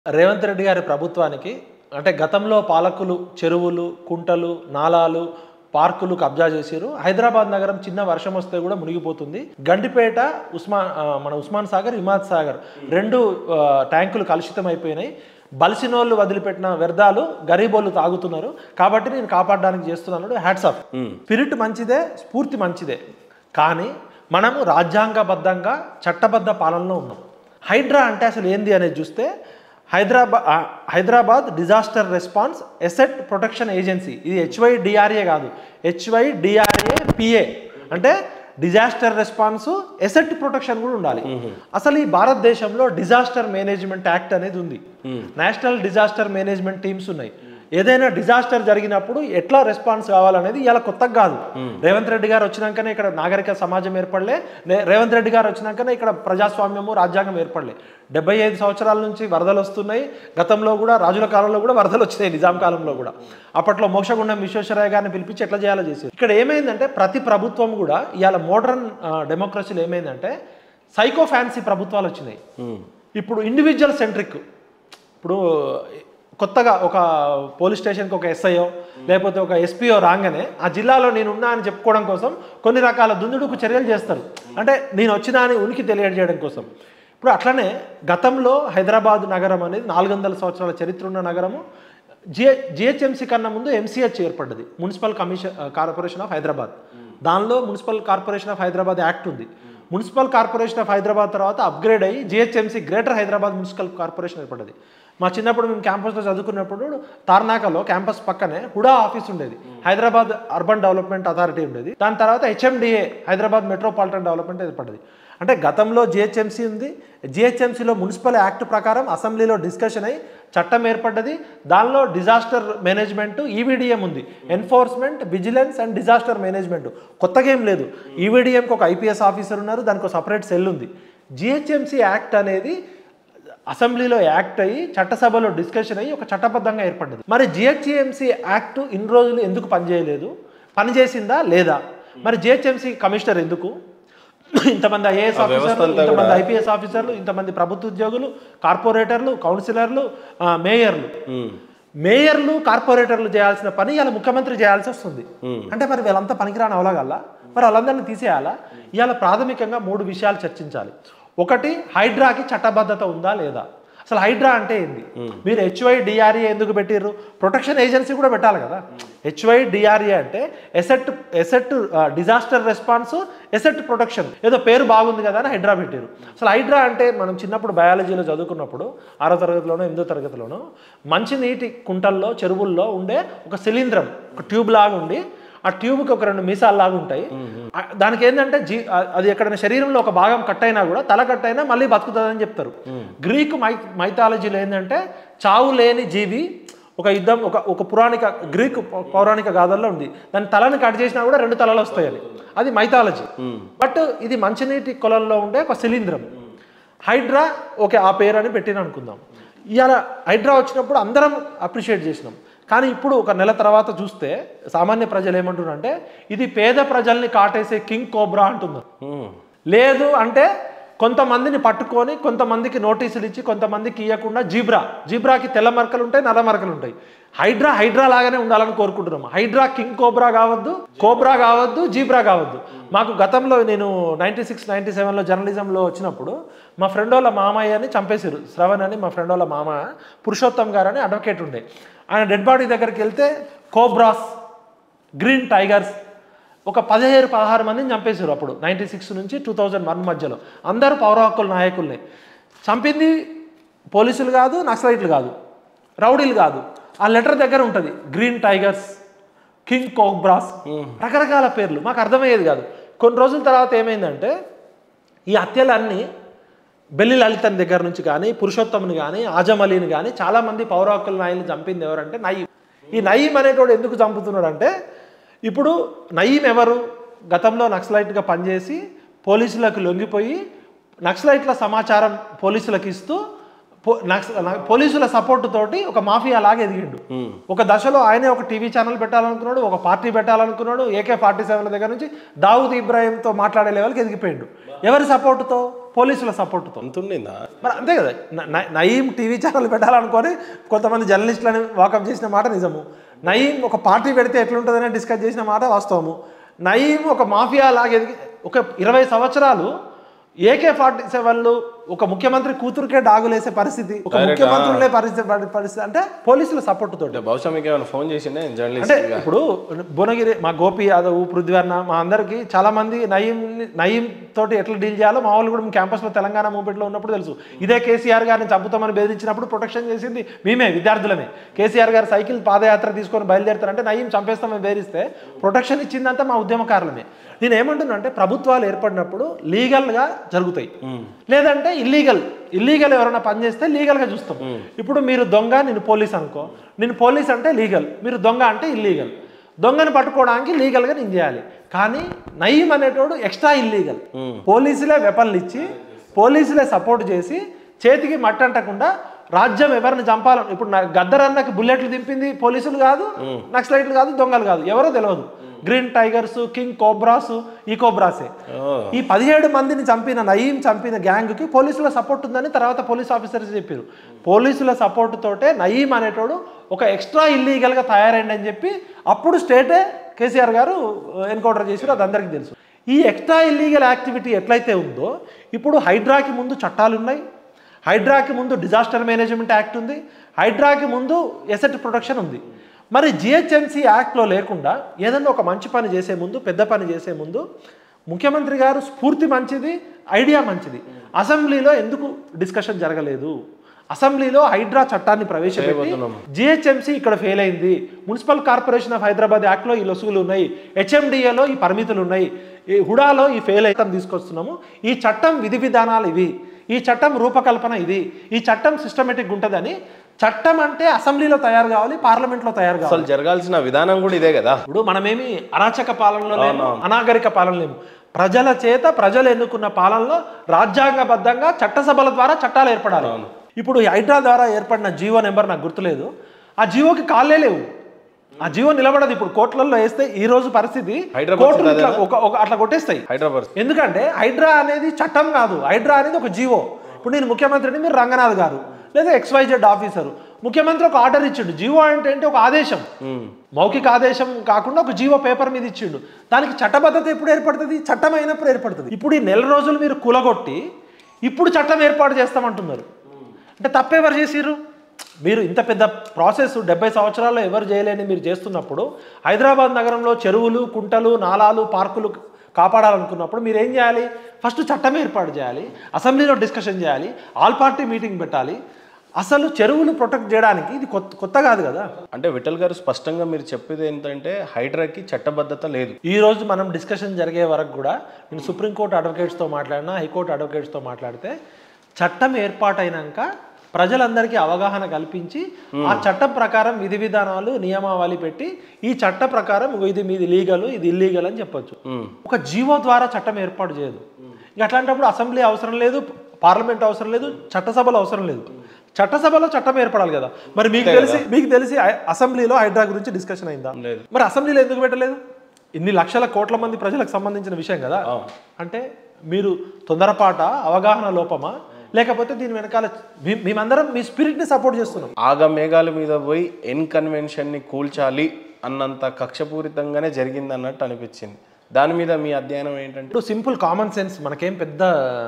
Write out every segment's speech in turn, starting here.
రేవంత్ రెడ్డి గారి ప్రభుత్వానికి అంటే గతంలో పాలకులు చెరువులు కుంటలు నాలాలు పార్కులు కబ్జా చేశారు హైదరాబాద్ నగరం చిన్న వర్షం వస్తే కూడా మునిగిపోతుంది గండిపేట ఉస్మాన్ ఆ, మన ఉస్మాన్ సాగర్ హిమాద్ సాగర్ రెండు ఆ, ట్యాంకులు కలుషితం అయిపోయినాయి బలిసినోళ్ళు వదిలిపెట్టిన వ్యర్థాలు గరీబోళ్ళు తాగుతున్నారు కాబట్టి నేను కాపాడడానికి చేస్తున్నాను హ్యాట్స్ ఆఫ్ స్పిరిట్ మంచిదే స్ఫూర్తి మంచిదే కానీ మనము రాజ్యాంగబద్ధంగా చట్టబద్ధ పాలనలో ఉన్నాం హైడ్రా అంటే అసలు ఏంది అనేది చూస్తే Hyderabad Hyderabad disaster response asset protection agency ఇది హెచ్వై డిఆర్ఏ కాదు హెచ్వై డిఆర్ఏ పిఏ అంటే డిజాస్టర్ రెస్పాన్స్ ఎసెట్ ప్రొటెక్షన్ కూడా ఉండాలి అసలు ఈ భారతదేశంలో డిజాస్టర్ మేనేజ్మెంట్ యాక్ట్ అనేది ఉంది నేషనల్ డిజాస్టర్ మేనేజ్మెంట్ టీమ్స్ ఉన్నాయి ఏదైనా డిజాస్టర్ జరిగినప్పుడు ఎట్లా రెస్పాన్స్ కావాలనేది ఇలా కొత్తగా కాదు రేవంత్ రెడ్డి గారు వచ్చినాకనే ఇక్కడ నాగరిక సమాజం ఏర్పడలే నే- రేవంత్ రెడ్డి గారు వచ్చినాకనే ఇక్కడ ప్రజాస్వామ్యము రాజ్యాంగం ఏర్పడలే డెబ్బై ఐదు సంవత్సరాల నుంచి వరదలు వస్తున్నాయి గతంలో కూడా రాజుల కాలంలో కూడా వరదలు వచ్చినాయి నిజాం కాలంలో కూడా అప్పట్లో మోక్షగుండం విశ్వేశ్వరయ్య గారిని పిలిపించి ఎట్లా చేయాలో చేసేది ఇక్కడ ఏమైందంటే ప్రతి ప్రభుత్వం కూడా ఇవాళ మోడర్న్ డెమోక్రసీలో ఏమైందంటే సైకో ఫ్యాన్సీ ప్రభుత్వాలు వచ్చినాయి ఇప్పుడు ఇండివిజువల్ సెంట్రిక్ ఇప్పుడు కొత్తగా ఒక పోలీస్ స్టేషన్కి ఒక ఎస్ఐఓ లేకపోతే ఒక ఎస్పీఓ రాగానే ఆ జిల్లాలో నేను ఉన్నా అని చెప్పుకోవడం కోసం కొన్ని రకాల దుందుడుకు చర్యలు చేస్తారు అంటే నేను వచ్చినా అని ఉనికి తెలియజేయడం కోసం ఇప్పుడు అట్లనే గతంలో హైదరాబాద్ నగరం అనేది నాలుగు వందల సంవత్సరాల చరిత్ర ఉన్న నగరము జిహె జిహెచ్ఎంసీ కన్నా ముందు ఎంసీహెచ్ ఏర్పడ్డది municipal commission corporation of Hyderabad దానిలో municipal corporation of Hyderabad act ఉంది మున్సిపల్ కార్పొరేషన్ ఆఫ్ హైదరాబాద్ తర్వాత అప్గ్రేడ్ అయ్యి GHMC greater Hyderabad municipal corporation ఏర్పడ్డది మా చిన్నప్పుడు మేము క్యాంపస్లో చదువుకున్నప్పుడు తార్నాకలో క్యాంపస్ పక్కనే హుడా ఆఫీస్ ఉండేది హైదరాబాద్ అర్బన్ డెవలప్మెంట్ అథారిటీ ఉండేది దాని తర్వాత హెచ్ఎండిఏ హైదరాబాద్ మెట్రోపాలిటన్ డెవలప్మెంట్ ఏర్పడ్డది అంటే గతంలో జిహెచ్ఎంసీ ఉంది జిహెచ్ఎంసీలో మున్సిపల్ యాక్ట్ ప్రకారం అసెంబ్లీలో డిస్కషన్ అయ్యి చట్టం ఏర్పడ్డది దానిలో డిజాస్టర్ మేనేజ్మెంట్ ఈవీడిఎం ఉంది enforcement vigilance and disaster management కొత్తగా ఏం లేదు ఈవీడిఎంకి ఒక ఐపీఎస్ ఆఫీసర్ ఉన్నారు దానికి ఒక సపరేట్ సెల్ ఉంది జిహెచ్ఎంసీ యాక్ట్ అనేది అసెంబ్లీలో యాక్ట్ అయ్యి చట్టసభలో డిస్కషన్ అయ్యి ఒక చట్టబద్ధంగా ఏర్పడ్డది మరి జిహెచ్ఎంసీ యాక్ట్ ఇన్ని రోజులు ఎందుకు పనిచేయలేదు పనిచేసిందా లేదా మరి జిహెచ్ఎంసీ కమిషనర్ ఎందుకు ఇంతమంది ఐఏఎస్ ఆఫీసర్లు ఇంతమంది ఐపీఎస్ ఆఫీసర్లు ఇంతమంది ప్రభుత్వ ఉద్యోగులు కార్పొరేటర్లు కౌన్సిలర్లు ఆ, మేయర్లు మేయర్లు కార్పొరేటర్లు చేయాల్సిన పని ఇలా ముఖ్యమంత్రి చేయాల్సి వస్తుంది అంటే మరి వీళ్ళంతా పనికిరాని అవలగల్లా మరి వాళ్ళందరినీ తీసేయాలా ఇవాళ ప్రాథమికంగా మూడు విషయాలు చర్చించాలి ఒకటి హైడ్రాకి చట్టబద్ధత ఉందా లేదా అసలు హైడ్రా అంటే ఏంది మీరు హెచ్వై డిఆర్ఏ ఎందుకు పెట్టిర్రు ప్రొటెక్షన్ ఏజెన్సీ కూడా పెట్టాలి కదా హెచ్వై డిఆర్ఏ అంటే asset asset disaster response asset protection ఏదో పేరు బాగుంది కదా అని హైడ్రా పెట్టారు అసలు హైడ్రా అంటే మనం చిన్నప్పుడు బయాలజీలో చదువుకున్నప్పుడు ఆరో తరగతిలోనో ఎనిమిదో తరగతిలోనో మంచినీటి కుంటల్లో చెరువుల్లో ఉండే ఒక శిలీంధ్రం ఒక ట్యూబ్ లాగా ఉండి ఆ ట్యూబ్కి ఒక రెండు మీసాలు లాగా ఉంటాయి ఆ- దానికి ఏంటంటే జీ ఆ- అది ఎక్కడైనా శరీరంలో ఒక భాగం కట్ అయినా కూడా తల కట్ అయినా మళ్ళీ బతుకుతుందని చెప్తారు గ్రీకు మై మైథాలజీలో ఏంటంటే చావు లేని జీవి ఒక యుద్ధం ఒక ఒక పురాణిక గ్రీక్ పౌ- పౌరాణిక గాథల్లో ఉంది దాని తలని కట్ చేసినా కూడా రెండు తలలు వస్తాయని అది మైథాలజీ బట్ ఇది మంచినీటి కొలల్లో ఉండే ఒక శిలీంధ్రం హైడ్రా ఓకే ఆ పేరు అని పెట్టిన అనుకుందాం ఇవాళ హైడ్రా వచ్చినప్పుడు అందరం అప్రిషియేట్ చేసినాం కానీ ఇప్పుడు ఒక నెల తర్వాత చూస్తే సామాన్య ప్రజలు ఏమంటున్నారంటే ఇది పేద ప్రజల్ని కాటేసే కింగ్ కోబ్రా అంటున్నారు లేదు అంటే కొంతమందిని పట్టుకొని కొంతమందికి నోటీసులు ఇచ్చి కొంతమందికి ఇవ్వకుండా జీబ్రా జీబ్రాకి తెల్ల మరకలు ఉంటాయి నల్ల మరకలు ఉంటాయి హైడ్రా హైడ్రా లాగానే ఉండాలని కోరుకుంటున్నాం హైడ్రా కింగ్ కోబ్రా కావద్దు కోబ్రా కావద్దు జీబ్రా కావద్దు మాకు గతంలో నేను నైంటీ సిక్స్ నైంటీ సెవెన్లో జర్నలిజంలో వచ్చినప్పుడు మా ఫ్రెండ్ వాళ్ళ మామయ్యని చంపేశారు శ్రవణ్ అని మా ఫ్రెండ్ వాళ్ళ మామ పురుషోత్తం గారు అని అడ్వకేట్ ఉండే ఆయన డెడ్ బాడీ దగ్గరికి వెళ్తే కోబ్రాస్ గ్రీన్ టైగర్స్ ఒక పదిహేడు పదహారు మందిని చంపేశారు అప్పుడు నైంటీ సిక్స్ నుంచి టూ థౌజండ్ వన్ మధ్యలో అందరూ పౌర హక్కుల నాయకుల్ని చంపింది పోలీసులు కాదు నక్సలైట్లు కాదు రౌడీలు కాదు ఆ లెటర్ దగ్గర ఉంటుంది గ్రీన్ టైగర్స్ కింగ్ కోబ్రాస్ రకరకాల పేర్లు మాకు అర్థమయ్యేది కాదు కొన్ని రోజుల తర్వాత ఏమైందంటే ఈ హత్యలన్నీ బెల్లి లలితన్ దగ్గర నుంచి కానీ పురుషోత్తముని కానీ ఆజం అలీని కానీ చాలామంది పౌర హక్కుల నాయకులు చంపింది ఎవరంటే నయీం ఈ నయీం అనేటోడు ఎందుకు చంపుతున్నాడు అంటే ఇప్పుడు నయీం ఎవరు గతంలో నక్సలైట్గా పనిచేసి పోలీసులకు లొంగిపోయి నక్సలైట్ల సమాచారం పోలీసులకు ఇస్తూ పో- నక్స- నా- పోలీసుల సపోర్ట్ తోటి ఒక మాఫియా లాగా ఎదిగిండు ఒక దశలో ఆయనే ఒక టీవీ ఛానల్ పెట్టాలనుకున్నాడు ఒక పార్టీ పెట్టాలనుకున్నాడు ఏకే ఫార్టీ సెవెన్ దగ్గర నుంచి దావుద్ ఇబ్రాహీంతో మాట్లాడే లెవెల్కి ఎదిగిపోయిండు ఎవరి సపోర్టుతో పోలీసుల సపోర్టుతో అంత ఉండిందా మరి అంతే కదా న- న- నయీం టీవీ ఛానల్ పెట్టాలనుకొని కొంతమంది జర్నలిస్టులని వాకప్ చేసిన మాట నిజము నయీం ఒక పార్టీ పెడితే ఎట్లుంటుందని డిస్కస్ చేసిన మాట వాస్తవము నయీం ఒక మాఫియా లాగా ఎదిగి ఒక ఇరవై సంవత్సరాలు ఏకే ఫార్టీ సెవెన్లు ఒక ముఖ్యమంత్రి కూతురుకే డాగులేసే పరిస్థితి ఒక ముఖ్యమంత్రులే పరిస్థితి పరిస్థితి అంటే పోలీసుల సపోర్ట్ తోటి అంటే బహుశా మీకు ఏమైనా ఫోన్ చేసిండే అంటే జర్నలిస్ట్ ఇప్పుడు భువనగిరి మా గోపి యాదవ్ పృథ్వీర్ణ మా అందరికి చాలా మంది నయీం నయీం తోటి ఎట్లా డీల్ చేయాలో మా వాళ్ళు కూడా మేము క్యాంపస్లో తెలంగాణ మూవ్మెంట్లో ఉన్నప్పుడు తెలుసు ఇదే కేసీఆర్ గారిని చంపుతామని బెదిరించినప్పుడు ప్రొటెక్షన్ చేసింది మేమే విద్యార్థులమే కేసీఆర్ గారు సైకిల్ పాదయాత్ర తీసుకొని బయలుదేరుతారంటే నయీం చంపేస్తామని బెదిరిస్తే ప్రొటెక్షన్ ఇచ్చిందంతా మా ఉద్యమకారులమే నేను ఏమంటున్నా అంటే ప్రభుత్వాలు ఏర్పడినప్పుడు లీగల్గా జరుగుతాయి లేదంటే ఇల్లీగల్ ఇల్లీగల్ ఎవరైనా పని చేస్తే లీగల్గా చూస్తాం ఇప్పుడు మీరు దొంగ నేను పోలీస్ అనుకో నేను పోలీస్ అంటే లీగల్ మీరు దొంగ అంటే ఇల్లీగల్ దొంగను పట్టుకోవడానికి లీగల్గా నేను చేయాలి కానీ నయీం అనేటోడు ఎక్స్ట్రా ఇల్లీగల్ పోలీసులే వెపన్లు ఇచ్చి పోలీసులే సపోర్ట్ చేసి చేతికి మట్టి అంటకుండా రాజ్యం ఎవరిని చంపాలని ఇప్పుడు నా గద్దర్ అన్నకి బుల్లెట్లు దింపింది పోలీసులు కాదు నక్సలైట్లు కాదు దొంగలు కాదు ఎవరో తెలియదు గ్రీన్ టైగర్స్ కింగ్ కోబ్రాస్ ఈ కోబ్రాసే ఈ పదిహేడు మందిని చంపిన నయీం చంపిన గ్యాంగ్కి పోలీసుల సపోర్ట్ ఉందని తర్వాత పోలీస్ ఆఫీసర్స్ చెప్పారు పోలీసుల సపోర్ట్ తోటే నయీం అనేటోడు ఒక ఎక్స్ట్రా ఇల్లీగల్గా తయారైంది అని చెప్పి అప్పుడు స్టేటే కేసీఆర్ గారు ఎన్కౌంటర్ చేశారు అది అందరికీ తెలుసు ఈ ఎక్స్ట్రా ఇల్లీగల్ యాక్టివిటీ ఎట్లయితే ఉందో ఇప్పుడు హైడ్రాకి ముందు చట్టాలు ఉన్నాయి హైడ్రాకి ముందు డిజాస్టర్ మేనేజ్మెంట్ యాక్ట్ ఉంది హైడ్రాకి ముందు ఎసెట్ ప్రొటెక్షన్ ఉంది మరి జిహెచ్ఎంసీ యాక్ట్లో లేకుండా ఏదన్నా ఒక మంచి పని చేసే ముందు పెద్ద పని చేసే ముందు ముఖ్యమంత్రి గారు స్ఫూర్తి మంచిది ఐడియా మంచిది అసెంబ్లీలో ఎందుకు డిస్కషన్ జరగలేదు అసెంబ్లీలో హైడ్రా చట్టాన్ని ప్రవేశపెట్టి జిహెచ్ఎంసీ ఇక్కడ ఫెయిల్ అయింది మున్సిపల్ కార్పొరేషన్ ఆఫ్ హైదరాబాద్ యాక్ట్లో ఈ లొసుగులు ఉన్నాయి హెచ్ఎండిఏలో ఈ పరిమితులు ఉన్నాయి ఈ హుడాలో ఈ ఫెయిల్ అయితే తీసుకొస్తున్నాము ఈ చట్టం విధి విధానాలు ఇవి ఈ చట్టం రూపకల్పన ఇది ఈ చట్టం సిస్టమేటిక్ ఉంటుందని చట్టం అంటే అసెంబ్లీలో తయారు కావాలి పార్లమెంట్లో తయారు కావాలి అసలు జరగాల్సిన విధానం కూడా ఇదే కదా ఇప్పుడు మనమేమి అరాచక పాలనలో లేము అనాగరిక పాలన లేము ప్రజల చేత ప్రజలు ఎన్నుకున్న పాలనలో రాజ్యాంగబద్ధంగా చట్టసభల ద్వారా చట్టాలు ఏర్పడాలి ఇప్పుడు ఈ హైడ్రా ద్వారా ఏర్పడిన జీవో నెంబర్ నాకు గుర్తులేదు ఆ జీవోకి కాళ్ళే లేవు ఆ జీవో నిలబడదు ఇప్పుడు కోర్టులలో వేస్తే ఈ రోజు పరిస్థితి హైదరాబాద్ కోర్టులు అదేనా? ఇట్లా ఒక ఒక అట్లా కొట్టేస్తాయి హైదరాబాద్ ఎందుకంటే హైడ్రా అనేది చట్టం కాదు హైడ్రా అనేది ఒక జీవో ఇప్పుడు నేను ముఖ్యమంత్రిని మీరు రంగనాథ్ గారు లేదా ఎక్స్వైజెడ్ ఆఫీసర్ ముఖ్యమంత్రి ఒక ఆర్డర్ ఇచ్చిండు జీవో అంటే ఏంటి ఒక ఆదేశం మౌఖిక ఆదేశం కాకుండా ఒక జీవో పేపర్ మీద ఇచ్చిండు దానికి చట్టబద్ధత ఎప్పుడు ఏర్పడుతుంది చట్టం అయినప్పుడు ఏర్పడుతుంది ఇప్పుడు ఈ నెల రోజులు మీరు కులగొట్టి ఇప్పుడు చట్టం ఏర్పాటు చేస్తామంటున్నారు అంటే తప్పెవరు చేసిర్రు మీరు ఇంత పెద్ద ప్రాసెస్ డెబ్బై సంవత్సరాల్లో ఎవరు చేయలేని మీరు చేస్తున్నప్పుడు హైదరాబాద్ నగరంలో చెరువులు కుంటలు నాలాలు పార్కులు కాపాడాలనుకున్నప్పుడు మీరు ఏం చేయాలి ఫస్ట్ చట్టం ఏర్పాటు చేయాలి అసెంబ్లీలో డిస్కషన్ చేయాలి ఆల్ పార్టీ మీటింగ్ పెట్టాలి అసలు చెరువులు ప్రొటెక్ట్ చేయడానికి ఇది కొత్త కొత్త కాదు కదా అంటే విఠల్ గారు స్పష్టంగా మీరు చెప్పేది ఏంటంటే హైడ్రాకి చట్టబద్ధత లేదు ఈ రోజు మనం డిస్కషన్ జరిగే వరకు కూడా నేను సుప్రీంకోర్టు అడ్వకేట్స్తో మాట్లాడినా హైకోర్టు అడ్వకేట్స్తో మాట్లాడితే చట్టం ఏర్పాటైనాక ప్రజలందరికీ అవగాహన కల్పించి ఆ చట్టం ప్రకారం విధి విధానాలు నియమావళి పెట్టి ఈ చట్ట ప్రకారం ఇగో ఇది మీది లీగల్ ఇది ఇల్లీగల్ అని చెప్పొచ్చు ఒక జీవో ద్వారా చట్టం ఏర్పాటు చేయదు ఇక అట్లాంటప్పుడు అసెంబ్లీ అవసరం లేదు పార్లమెంట్ అవసరం లేదు చట్టసభలు అవసరం లేదు చట్టసభలో చట్టం ఏర్పడాలి కదా మరి మీకు తెలిసి మీకు తెలిసి అ- అసెంబ్లీలో హైడ్రా గురించి డిస్కషన్ అయిందా లేదు. మరి అసెంబ్లీలో ఎందుకు పెట్టలేదు ఇన్ని లక్షల కోట్ల మంది ప్రజలకు సంబంధించిన విషయం కదా అంటే మీరు తొందరపాట అవగాహన లోపమా లేకపోతే దీని వెనకాల మీ- మేమందరం మీ స్పిరిట్ని సపోర్ట్ చేస్తున్నాం ఆగ మేఘాల మీద పోయి ఎన్ కన్వెన్షన్ని కూల్చాలి అన్నంత కక్షపూరితంగానే జరిగింది అన్నట్టు అనిపించింది దాని మీద మీ అధ్యయనం ఏంటంటే ఇప్పుడు సింపుల్ కామన్ సెన్స్ మనకేం పెద్ద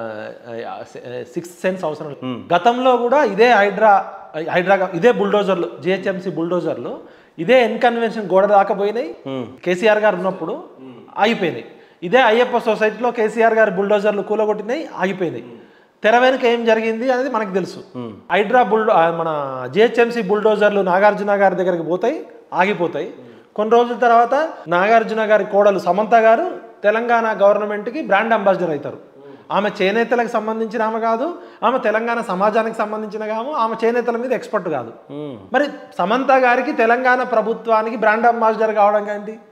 సిక్స్ సెన్స్ అవసరం లేదు గతంలో కూడా ఇదే హైడ్రా హైడ్రా ఇదే బుల్డోజర్లు జిహెచ్ఎంసి బుల్డోజర్లు ఇదే ఎన్కన్వెన్షన్ గోడ దాకా పోయినాయి కేసీఆర్ గారు ఉన్నప్పుడు ఆగిపోయినాయి ఇదే అయ్యప్ప సొసైటీలో కేసీఆర్ గారి బుల్డోజర్లు కూలగొట్టినాయి ఆగిపోయినాయి తెర వెనుక ఏం జరిగింది అనేది మనకు తెలుసు హైడ్రా బుల్ ఆ, మన జిహెచ్ఎంసి బుల్డోజర్లు నాగార్జున గారి దగ్గరికి పోతాయి ఆగిపోతాయి కొన్ని రోజుల తర్వాత నాగార్జున గారి కోడలు సమంత గారు తెలంగాణ గవర్నమెంట్కి బ్రాండ్ అంబాసిడర్ అవుతారు ఆమె చేనేతలకు సంబంధించిన ఆమె కాదు ఆమె తెలంగాణ సమాజానికి సంబంధించిన కాము ఆమె చేనేతల మీద ఎక్స్పర్ట్ కాదు మరి సమంత గారికి తెలంగాణ ప్రభుత్వానికి బ్రాండ్ అంబాసిడర్ కావడం ఏంటి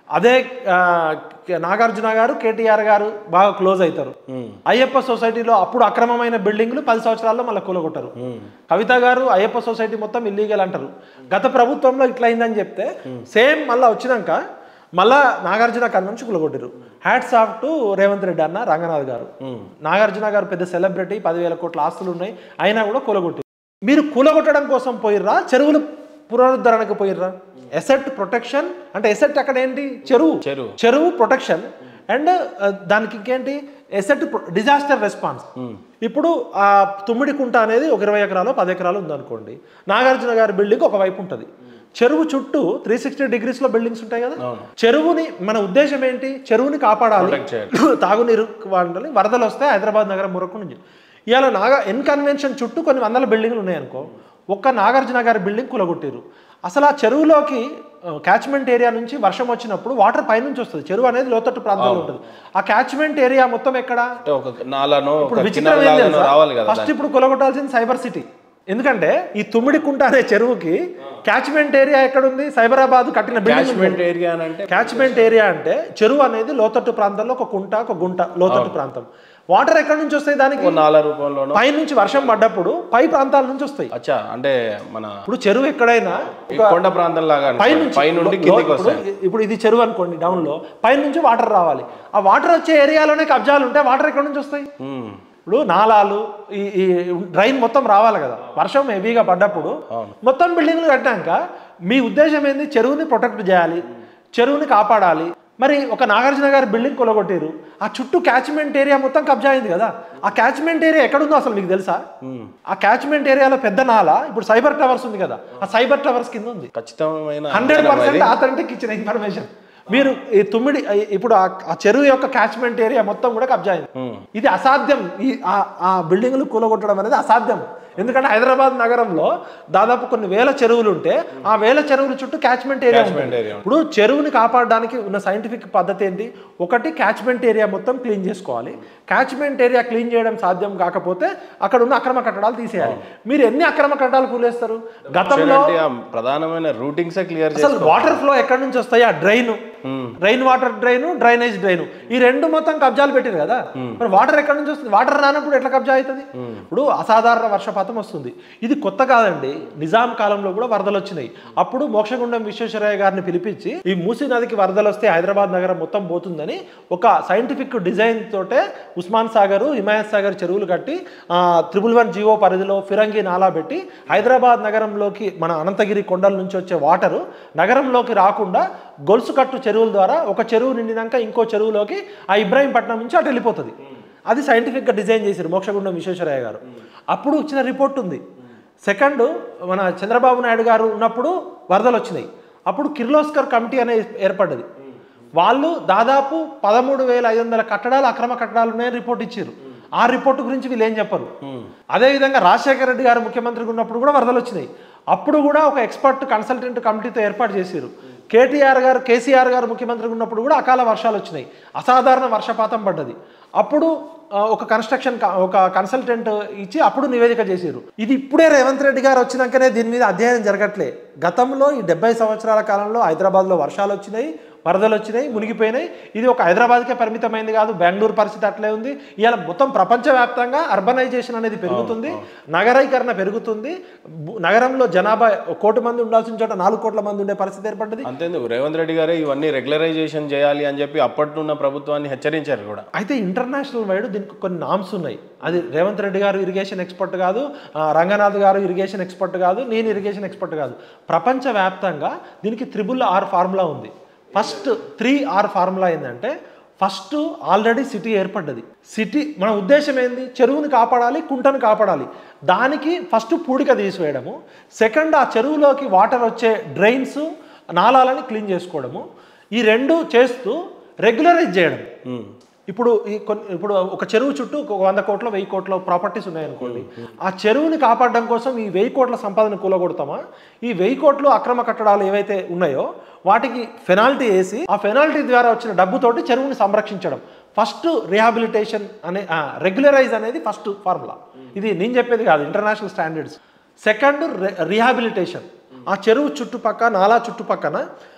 అదే ఆ, నాగార్జున గారు కేటీఆర్ గారు బాగా క్లోజ్ అవుతారు అయ్యప్ప సొసైటీలో అప్పుడు అక్రమమైన బిల్డింగ్లు పది సంవత్సరాల్లో మళ్ళీ కూలగొట్టారు కవిత గారు అయ్యప్ప సొసైటీ మొత్తం ఇల్లీగల్ అంటారు గత ప్రభుత్వంలో ఇట్లా అయిందని చెప్తే సేమ్ మళ్ళీ వచ్చినాక మళ్ళా నాగార్జున కన్ను నుంచి కూలగొట్టారు hats off to Revanth Reddy అన్న రంగనాథ్ గారు నాగార్జున గారు పెద్ద సెలబ్రిటీ పదివేల కోట్ల ఆస్తులు ఉన్నాయి అయినా కూడా కూలగొట్టారు మీరు కూలగొట్టడం కోసం పోయిర్రా చెరువులు పునరుద్ధరణకు పోయిర్రా ఎసెట్ ప్రొటెక్షన్ అంటే ఎసెట్ అక్కడ ఏంటి చెరువు చెరువు. చెరువు ప్రొటెక్షన్ అండ్ దానికి ఇంకేంటి ఎసెట్ డిజాస్టర్ రెస్పాన్స్ ఇప్పుడు ఆ తుమ్మిడి కుంట అనేది ఒక ఇరవై ఎకరాలు పది ఎకరాలు ఉందనుకోండి నాగార్జున గారి బిల్డింగ్ ఒకవైపు ఉంటుంది చెరువు చుట్టూ త్రీ సిక్స్టీ డిగ్రీస్ లో బిల్డింగ్స్ ఉంటాయి కదా చెరువుని మన ఉద్దేశం ఏంటి చెరువుని కాపాడాలి Protect చేయాలి. తాగునీరు వాడాలి వరదలు వస్తే హైదరాబాద్ నగరం మురకు నుంచి ఇవాళ నాగా ఎన్ కన్వెన్షన్ చుట్టూ కొన్ని వందల బిల్డింగ్లు ఉన్నాయనుకో ఒక్క నాగార్జున గారి బిల్డింగ్ కూలగొట్టారు అసలు ఆ చెరువులోకి క్యాచ్మెంట్ ఏరియా నుంచి వర్షం వచ్చినప్పుడు వాటర్ పైనుంచి వస్తుంది చెరువు అనేది లోతట్టు ప్రాంతంలో ఉంటుంది ఆ క్యాచ్మెంట్ ఏరియా మొత్తం ఎక్కడ అంటే ఒక నాలానో ఇప్పుడు ఒక విచిత్రం ఏం కినాలాగానో తెలుసా? రావాలి కదా ఫస్ట్ ఇప్పుడు కొలగొట్టాల్సింది సైబర్ సిటీ ఎందుకంటే ఈ తుమ్మిడి కుంట అనే చెరువుకి క్యాచ్మెంట్ ఏరియా ఎక్కడ ఉంది సైబరాబాద్ కట్టిన బిల్డింగ్ క్యాచ్మెంట్ ఏరియా అని అంటే క్యాచ్మెంట్ ఏరియా అంటే చెరువు అనేది లోతట్టు ప్రాంతంలో ఒక కుంట ఒక గుంట లోతట్టు ప్రాంతం వాటర్ ఎక్కడి నుంచి వస్తాయి దానికి ఒక నాల రూపంలోనో పై నుంచి వర్షం పడ్డప్పుడు పై ప్రాంతాల నుంచి వస్తాయి అచ్చా అంటే మన ఇప్పుడు చెరువు ఎక్కడైనా ఈ కొండ ప్రాంతం లాగా పై అనుకోండి. నుంచి పై నుండి లో- కిందికి ఇప్పుడు- వస్తాయి ఇప్పుడు ఇది చెరువు అనుకోండి డౌన్ లో పై నుంచి వాటర్ రావాలి ఆ వాటర్ వచ్చే ఏరియాలోనే కబ్జాలు ఉంటే వాటర్ ఎక్కడి నుంచి వస్తాయి ఉమ్. ఇప్పుడు నాలాలు ఈ ఈ డ్రైన్ మొత్తం రావాలి కదా వర్షం హెవీగా పడ్డప్పుడు మొత్తం బిల్డింగ్లు కట్టాక మీ ఉద్దేశం ఏంది చెరువుని ప్రొటెక్ట్ చేయాలి చెరువుని కాపాడాలి మరి ఒక నాగార్జున గారి బిల్డింగ్ కొలగొట్టారు ఆ చుట్టూ క్యాచ్మెంట్ ఏరియా మొత్తం కబ్జా అయింది కదా ఆ క్యాచ్మెంట్ ఏరియా ఎక్కడుందో అసలు మీకు తెలుసా ఆ క్యాచ్మెంట్ ఏరియాలో పెద్ద నాల ఇప్పుడు సైబర్ టవర్స్ ఉంది కదా ఆ సైబర్ టవర్స్ కింద ఉంది ఖచ్చితమైన హండ్రెడ్ అధ్యయనం అది. పర్సెంట్ ఆథెంటిక్ ఇచ్చిన ఇన్ఫర్మేషన్ మీరు ఈ తుమ్మిడి ఇప్పుడు ఆ ఆ చెరువు యొక్క క్యాచ్మెంట్ ఏరియా మొత్తం కూడా కబ్జా అయింది ఇది అసాధ్యం ఈ ఆ- ఆ బిల్డింగ్లు కూలగొట్టడం అనేది అసాధ్యం ఎందుకంటే హైదరాబాద్ నగరంలో దాదాపు కొన్ని వేల చెరువులు ఉంటే ఆ వేల చెరువుల చుట్టూ క్యాచ్మెంట్ ఏరియా Catchment ఉంటుంది area. ఇప్పుడు చెరువుని కాపాడడానికి ఉన్న సైంటిఫిక్ పద్ధతి ఏంటి ఒకటి క్యాచ్మెంట్ ఏరియా మొత్తం క్లీన్ చేసుకోవాలి క్యాచ్మెంట్ ఏరియా క్లీన్ చేయడం సాధ్యం కాకపోతే అక్కడ ఉన్న అక్రమ కట్టడాలు తీసేయాలి మీరు ఎన్ని అక్రమ కట్టడాలు కూలేస్తారు గతంలో ఏంటంటే ఆ ప్రధానమైన రూటింగ్సే క్లియర్ అసలు వాటర్ ఫ్లో ఎక్కడి నుంచి వస్తాయి ఆ drain rain water drain drainage drain ఈ రెండు మొత్తం కబ్జాలు పెట్టారు కదా మరి వాటర్ ఎక్కడి నుంచి వస్తుంది వాటర్ రానప్పుడు ఎట్లా కబ్జా అవుతుంది ఇప్పుడు అసాధారణ వర్షపాతం వస్తుంది ఇది కొత్త కాదండి నిజాం కాలంలో కూడా వరదలు వచ్చినాయి అప్పుడు మోక్షగుండం విశ్వేశ్వరయ్య గారిని పిలిపించి ఈ మూసీ నదికి వరదలు వస్తే హైదరాబాద్ నగరం మొత్తం పోతుందని ఒక సైంటిఫిక్ డిజైన్ తోటే ఉస్మాన్ సాగర్ హిమాయత్ సాగర్ చెరువులు కట్టి త్రిబుల్ వన్ జీవో పరిధిలో ఫిరంగి నాలా పెట్టి హైదరాబాద్ నగరంలోకి మన అనంతగిరి కొండల నుంచి వచ్చే వాటరు నగరంలోకి రాకుండా గొలుసు కట్టు చెరువుల ద్వారా ఒక చెరువు నిండినాక ఇంకో చెరువులోకి ఆ ఇబ్రాహీంపట్నం నుంచి అటు వెళ్ళిపోతుంది అది సైంటిఫిక్గా డిజైన్ చేశారు మోక్షగుండం విశ్వేశ్వరయ్య గారు అప్పుడు వచ్చిన రిపోర్ట్ ఉంది సెకండ్ మన చంద్రబాబు నాయుడు గారు ఉన్నప్పుడు వరదలు వచ్చినాయి అప్పుడు కిర్లోస్కర్ కమిటీ అనేది ఏర్పడ్డది వాళ్ళు దాదాపు పదమూడు వేల ఐదు వందల కట్టడాలు అక్రమ కట్టడాలు ఉన్నాయని రిపోర్ట్ ఇచ్చారు ఆ రిపోర్ట్ గురించి వీళ్ళు ఏం చెప్పరు అదేవిధంగా రాజశేఖర రెడ్డి గారు ముఖ్యమంత్రిగా ఉన్నప్పుడు కూడా వరదలు వచ్చినాయి అప్పుడు కూడా ఒక ఎక్స్పర్ట్ కన్సల్టెంట్ కమిటీతో ఏర్పాటు చేశారు కేటీఆర్ గారు కేసీఆర్ గారు ముఖ్యమంత్రిగా ఉన్నప్పుడు కూడా అకాల వర్షాలు వచ్చినాయి అసాధారణ వర్షపాతం పడ్డది అప్పుడు ఆ, ఒక కన్స్ట్రక్షన్ క- ఒక కన్సల్టెంట్ ఇచ్చి అప్పుడు నివేదిక చేశారు ఇది ఇప్పుడే రేవంత్ రెడ్డి గారు వచ్చినాకనే దీని మీద అధ్యయనం జరగట్లే గతంలో ఈ డెబ్బై సంవత్సరాల కాలంలో హైదరాబాద్లో వర్షాలు వచ్చినాయి వరదలు వచ్చినాయి మునిగిపోయినాయి ఇది ఒక హైదరాబాద్కే పరిమితమైంది కాదు బెంగళూరు పరిస్థితి అట్లే ఉంది ఇవాళ మొత్తం ప్రపంచవ్యాప్తంగా అర్బనైజేషన్ అనేది పెరుగుతుంది నగరీకరణ పెరుగుతుంది బు- నగరంలో జనాభా ఒక కోటి మంది ఉండాల్సిన చోట నాలుగు కోట్ల మంది ఉండే పరిస్థితి ఏర్పడ్డది అంతేందుకు రేవంత్ రెడ్డి గారే ఇవన్నీ రెగ్యులరైజేషన్ చేయాలి అని చెప్పి అప్పట్లో ఉన్న ప్రభుత్వాన్ని హెచ్చరించారు కూడా అయితే ఇంటర్నేషనల్ వైడ్ దీనికి కొన్ని నామ్స్ ఉన్నాయి అది రేవంత్ రెడ్డి గారు ఇరిగేషన్ ఎక్స్పర్ట్ కాదు ఆ, రంగనాథ్ గారు ఇరిగేషన్ ఎక్స్పర్ట్ కాదు నేను ఇరిగేషన్ ఎక్స్పర్ట్ కాదు ప్రపంచవ్యాప్తంగా దీనికి త్రిబుల్ ఆర్ ఫార్ములా ఉంది ఫస్ట్ త్రీ ఆర్ ఫార్ములా ఏంటంటే ఫస్ట్ ఆల్రెడీ సిటీ ఏర్పడ్డది సిటీ మన ఉద్దేశం ఏంది చెరువుని కాపాడాలి కుంటను కాపాడాలి దానికి ఫస్ట్ పూడిక తీసివేయడము సెకండ్ ఆ చెరువులోకి వాటర్ వచ్చే డ్రైన్స్ నాలాలని క్లీన్ చేసుకోవడము ఈ రెండు చేస్తూ రెగ్యులరైజ్ చేయడం ఇప్పుడు ఈ కొన్ని ఇప్పుడు ఒక చెరువు చుట్టూ ఒక వంద కోట్ల వెయ్యి కోట్ల ప్రాపర్టీస్ ఉన్నాయనుకోండి ఆ చెరువుని కాపాడడం కోసం ఈ వెయ్యి కోట్ల సంపదను కూలగొడతామా ఈ వెయ్యి కోట్లు అక్రమ కట్టడాలు ఏవైతే ఉన్నాయో వాటికి ఫెనాల్టీ వేసి ఆ ఫెనాల్టీ ద్వారా వచ్చిన డబ్బుతోటి చెరువుని సంరక్షించడం ఫస్ట్ రిహాబిలిటేషన్ అనే రెగ్యులరైజ్ అనేది ఫస్ట్ ఫార్ములా ఇది నేను చెప్పేది కాదు ఇంటర్నేషనల్ స్టాండర్డ్స్ సెకండ్ రిహాబిలిటేషన్ ఆ చెరువు చుట్టుపక్క నాలా చుట్టుపక్కన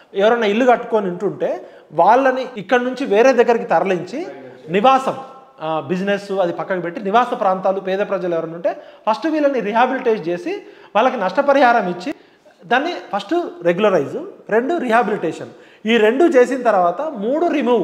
ఎవరైనా ఇల్లు కట్టుకొని ఉంటుంటే వాళ్ళని ఇక్కడ నుంచి వేరే దగ్గరికి తరలించి నివాసం బిజినెస్ అది పక్కకు పెట్టి నివాస ప్రాంతాలు పేద ప్రజలు ఎవరైనా ఉంటే ఫస్ట్ వీళ్ళని రిహాబిలిటేట్ చేసి వాళ్ళకి నష్టపరిహారం ఇచ్చి దాన్ని ఫస్ట్ రెగ్యులరైజ్ రెండు రిహాబిలిటేషన్ ఈ రెండు చేసిన తర్వాత మూడు రిమూవ్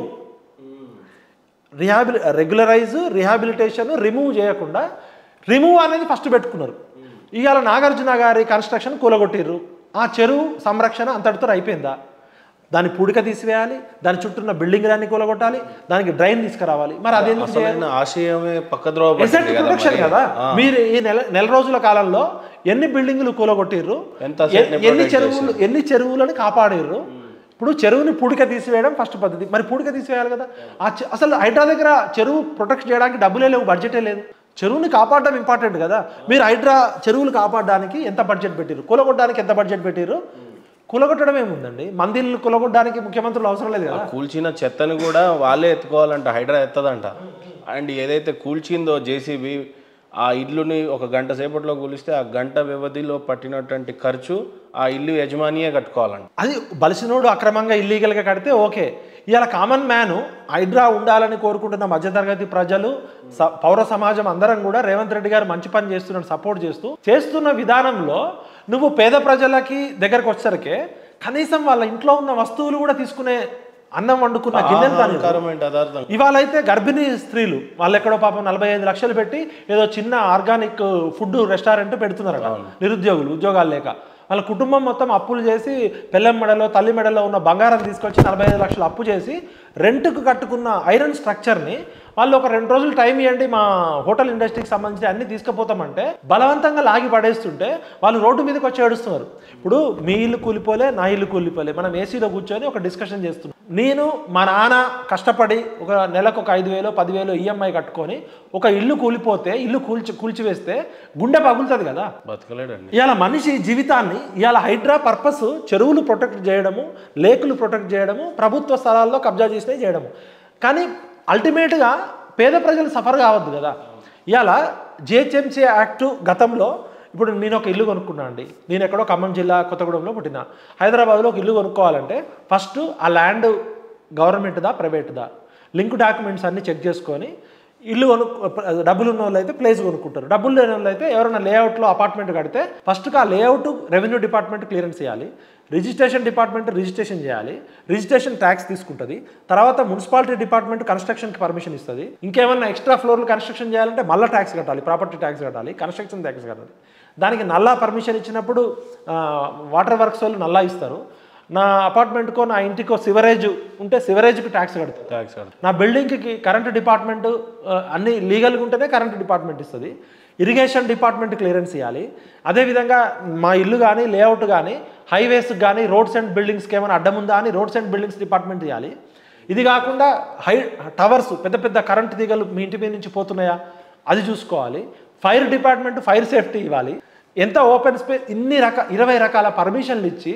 రిహాబిలి రెగ్యులరైజ్ రిహాబిలిటేషన్ రిమూవ్ చేయకుండా రిమూవ్ అనేది ఫస్ట్ పెట్టుకున్నారు ఇవాళ నాగార్జున గారి కన్స్ట్రక్షన్ కూలగొట్టిర్రు ఆ చెరువు సంరక్షణ అంతటితో అయిపోయిందా దాని పూడిక తీసివేయాలి దాని చుట్టూ ఉన్న బిల్డింగ్ అన్ని కూలగొట్టాలి దానికి డ్రైన్ తీసుకురావాలి మరి అదేందుకు చేయాలి అసలైన ఆశయమే పక్కద్రోవ ఎసెట్ పట్టింది కదా ప్రొటెక్షన్ మరి. కదా మీరు ఈ నెల నెల రోజుల కాలంలో ఎన్ని బిల్డింగులు కూలగొట్టిర్రు ఎంత ఎ- asset ని ఎన్ని protect చెరువులు ఎన్ని చెరువులను కాపాడిర్రు ఇప్పుడు చెరువుని పూడిక తీసివేయడం ఫస్ట్ పద్ధతి మరి పూడిక తీసివేయాలి కదా ఆ చె- అసలు హైడ్రా దగ్గర చెరువు ప్రొటెక్ట్ చేయడానికి డబ్బులే లేవు బడ్జెటే లేదు చెరువుని కాపాడడం ఇంపార్టెంట్ కదా మీరు హైడ్రా చెరువులు కాపాడడానికి ఎంత బడ్జెట్ పెట్టిర్రు కూలగొట్టడానికి ఎంత బడ్జెట్ పెట్టిర్రు కూలగొట్టడం ఏముందండి మందిళ్ళు కూలగొట్టడానికి ముఖ్యమంత్రులు అవసరం లేదు కదా కూల్చిన చెత్తను కూడా వాళ్ళే ఎత్తుకోవాలంట హైడ్రా ఎత్తదంట అండ్ ఏదైతే కూల్చిందో జేసీబీ ఆ ఇల్లుని ఒక గంట సేపట్లో కూలిస్తే ఆ గంట వ్యవధిలో పట్టినటువంటి ఖర్చు ఆ ఇల్లు యజమానియే కట్టుకోవాలంట అది బలిసినోడు అక్రమంగా ఇల్లీగల్గా కడితే ఓకే ఇవాళ కామన్ మ్యాన్ హైడ్రా ఉండాలని కోరుకుంటున్న మధ్యతరగతి ప్రజలు స- పౌర సమాజం అందరం కూడా రేవంత్ రెడ్డి గారు మంచి పని చేస్తున్నాడు సపోర్ట్ చేస్తూ చేస్తున్న విధానంలో నువ్వు పేద ప్రజలకి దగ్గరకు వచ్చేసరికి కనీసం వాళ్ళ ఇంట్లో ఉన్న వస్తువులు కూడా తీసుకునే అన్నం వండుకున్న గిన్నెలు కానీ ఆహారమైన పదార్థం ఇవాళ అయితే గర్భిణీ స్త్రీలు వాళ్ళు ఎక్కడో పాపం నలభై ఐదు లక్షలు పెట్టి ఏదో చిన్న ఆర్గానిక్ ఫుడ్ రెస్టారెంట్ పెడుతున్నారట నిరుద్యోగులు ఉద్యోగాలు లేక వాళ్ళ కుటుంబం మొత్తం అప్పులు చేసి పెళ్ళం మెడలో తల్లి మెడలో ఉన్న బంగారం తీసుకొచ్చి నలభై ఐదు లక్షలు అప్పు చేసి రెంట్కు కట్టుకున్న ఐరన్ స్ట్రక్చర్ని వాళ్ళు ఒక రెండు రోజులు టైం ఇవ్వండి మా హోటల్ ఇండస్ట్రీకి సంబంధించి అన్ని తీసుకుపోతామంటే బలవంతంగా లాగి పడేస్తుంటే వాళ్ళు రోడ్డు మీదకి వచ్చి ఏడుస్తున్నారు ఇప్పుడు మీ ఇల్లు కూలిపోలే నా ఇల్లు కూలిపోలే మనం ఏసీలో కూర్చొని ఒక డిస్కషన్ చేస్తున్నాం నేను మా నాన్న కష్టపడి ఒక నెలకు ఒక ఐదు వేలు పదివేలు ఈఎంఐ కట్టుకొని ఒక ఇల్లు కూలిపోతే ఇల్లు కూల్చి కూల్చివేస్తే గుండె పగులుతుంది కదా బతకలేడండి ఇవాళ మనిషి జీవితాన్ని ఇవాళ హైడ్రా పర్పస్ చెరువులు ప్రొటెక్ట్ చేయడము లేకులు ప్రొటెక్ట్ చేయడము ప్రభుత్వ స్థలాల్లో కబ్జా చేసినవి చేయడము కానీ అల్టిమేట్గా పేద ప్రజలు సఫర్ కావద్దు కదా ఇవాళ జిహెచ్ఎంసీ యాక్ట్ గతంలో ఇప్పుడు నేను ఒక ఇల్లు కొనుక్కున్నా అండి నేను ఎక్కడో ఖమ్మం జిల్లా కొత్తగూడెంలో పుట్టిన హైదరాబాద్లో ఒక ఇల్లు కొనుక్కోవాలంటే ఫస్ట్ ఆ ల్యాండ్ గవర్నమెంట్దా ప్రైవేట్దా లింక్ డాక్యుమెంట్స్ అన్ని చెక్ చేసుకొని ఇల్లు కొను డబ్బులు ఉన్న వాళ్ళు అయితే ప్లేస్ కొనుక్కుంటారు డబ్బులు లేని వాళ్ళు అయితే ఎవరైనా లేఅవుట్లో అపార్ట్మెంట్ కడితే ఫస్ట్గా ఆ లేఅవుట్ రెవెన్యూ డిపార్ట్మెంట్ క్లియరెన్స్ చేయాలి రిజిస్ట్రేషన్ డిపార్ట్మెంట్ రిజిస్ట్రేషన్ చేయాలి రిజిస్ట్రేషన్ ట్యాక్స్ తీసుకుంటుంది తర్వాత మున్సిపాలిటీ డిపార్ట్మెంట్ కన్స్ట్రక్షన్కి పర్మిషన్ ఇస్తుంది ఇంకేమన్నా ఎక్స్ట్రా ఫ్లోర్లు కన్స్ట్రక్షన్ చేయాలంటే మళ్ళీ ట్యాక్స్ కట్టాలి ప్రాపర్టీ ట్యాక్స్ కట్టాలి కన్స్ట్రక్షన్ ట్యాక్స్ కట్టాలి దానికి నల్లా పర్మిషన్ ఇచ్చినప్పుడు ఆ, వాటర్ వర్క్స్ వాళ్ళు నల్లా ఇస్తారు నా అపార్ట్మెంట్కో నా ఇంటికో సివరేజ్ ఉంటే సివరేజ్కి ట్యాక్స్ కడతారు ట్యాక్స్ కడతారు నా బిల్డింగ్కి కరెంట్ డిపార్ట్మెంట్ అన్ని లీగల్గా ఉంటేనే కరెంట్ డిపార్ట్మెంట్ ఇస్తుంది ఇరిగేషన్ డిపార్ట్మెంట్ క్లియరెన్స్ ఇవ్వాలి అదేవిధంగా మా ఇల్లు కానీ లేఅవుట్ కానీ హైవేస్ కానీ రోడ్స్ అండ్ బిల్డింగ్స్కి ఏమైనా అడ్డం ఉందా అని రోడ్స్ అండ్ బిల్డింగ్స్ డిపార్ట్మెంట్ ఇవ్వాలి ఇది కాకుండా హై టవర్స్ పెద్ద పెద్ద కరెంట్ తీగలు మీ ఇంటి మీద నుంచి పోతున్నాయా అది చూసుకోవాలి ఫైర్ డిపార్ట్మెంట్ ఫైర్ సేఫ్టీ ఇవ్వాలి ఎంత ఓపెన్ స్పేస్ ఇన్ని రక ఇరవై రకాల పర్మిషన్లు ఇచ్చి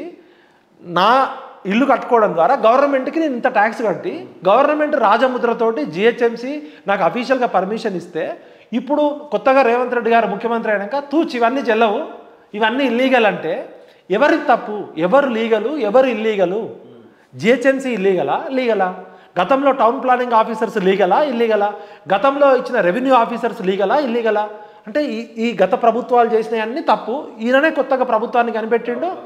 నా ఇల్లు కట్టుకోవడం ద్వారా గవర్నమెంట్కి నేను ఇంత ట్యాక్స్ కట్టి గవర్నమెంట్ రాజముద్రతోటి జిహెచ్ఎంసి నాకు అఫీషియల్గా పర్మిషన్ ఇస్తే ఇప్పుడు కొత్తగా రేవంత్ రెడ్డి గారు ముఖ్యమంత్రి అయినాక తూచి ఇవన్నీ చెల్లవు ఇవన్నీ ఇల్లీగల్ అంటే ఎవరి తప్పు ఎవరు లీగలు ఎవరు ఇల్లీగలు జిహెచ్ఎంసీ ఇల్లీగలా లీగలా గతంలో టౌన్ ప్లానింగ్ ఆఫీసర్స్ లీగలా ఇల్లీగలా గతంలో ఇచ్చిన రెవెన్యూ ఆఫీసర్స్ లీగలా ఇల్లీగలా అంటే ఈ ఈ గత ప్రభుత్వాలు చేసినవి అన్ని తప్పు ఈయననే కొత్తగా ప్రభుత్వాన్ని కనిపెట్టిండు